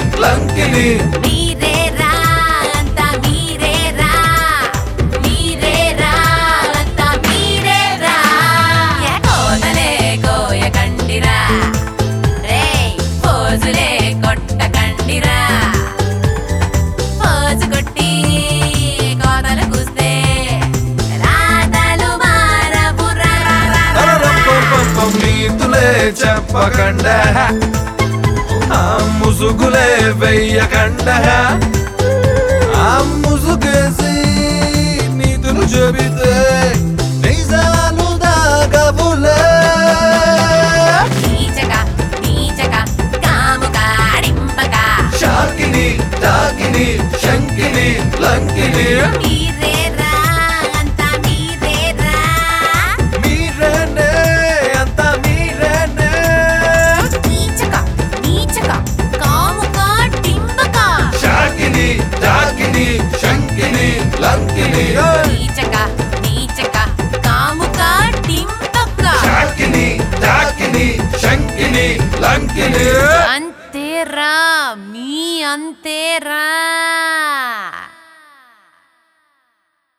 లంకిని మీరేరా అంతా మీరేరా మీరేరా అంతా మీరేరా ఏ కోనలే కోయకండిరా రేయ్ పోజులే కొట్టకండిరా పోజు కొట్టి కోతలు కూస్తే రాతలు మారవురా రరరప్పపప్పం నీతులే చెప్పకండ ఆ ముసుగులే వెయ్యకండ ఆ ముసుగేసి నీతులు చెబితే నిజాలు దాగబులే నీచక నీచక కాముక డింపక షాకిని డాకిని శంకిని లంకిని మీరేరా అంతా మీరేరా మీరేనే అంత మీరేనే నీచక నీచక కాముక డింపక షాకిని డాకిని శంకిని లంకిని నీచక నీచక కాముక డింపక షాకిని డాకిని శంకిని లంకిని అంతేరా మీ అంతేరా